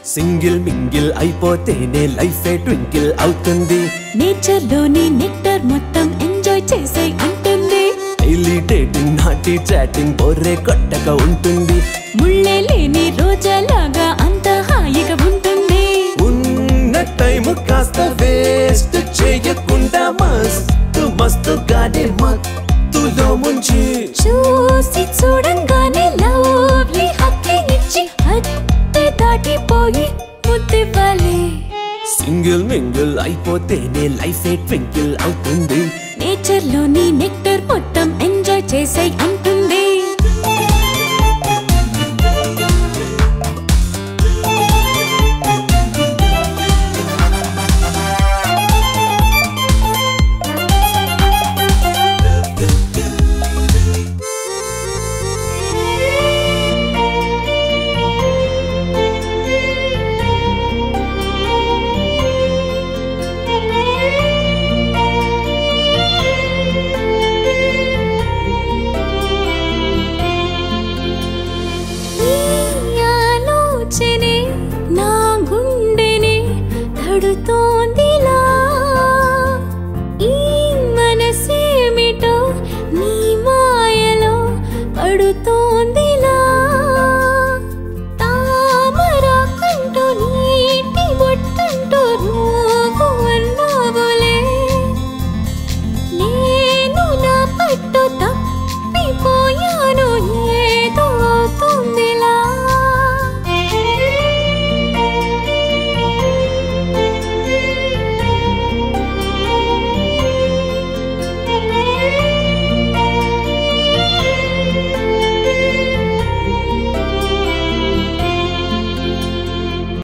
single mingle అయిపోతేనే life twinkle అవుతుంది nature లోని నెక్టర్ మొత్తం ఎంజాయ్ చేసే అంటుంది డైలీ డేటింగ్ నాటి చాటింగ్ బొర్రే కొట్టక ఉంటుంది ముళ్ళే లేని రోజాలాగా అంత హాయిగా ఉంటుంది ఉన్న టైం కాస్త వేస్ట్ చేయకుండా మస్తు మస్తు గానే మత్తులో ముంచి చూసి చూడంగానే లవ్లీ హక్కి ఇచ్చి హత్తే దాటిపోయి ముద్దివ్వాలి సింగిల్ మింగిల్ అయిపోతేనే లైఫ్ ట్వింకిల్ అవుతుంది నేచర్ లోని నెక్టర్ మొత్తం ఎంజాయ్ చేసే అంటుంది ఈ ఆలోచనే నా గుండెని తడుతోందిలా ఈ మనసేమిటో నీ మాయలో పడుతోందిలా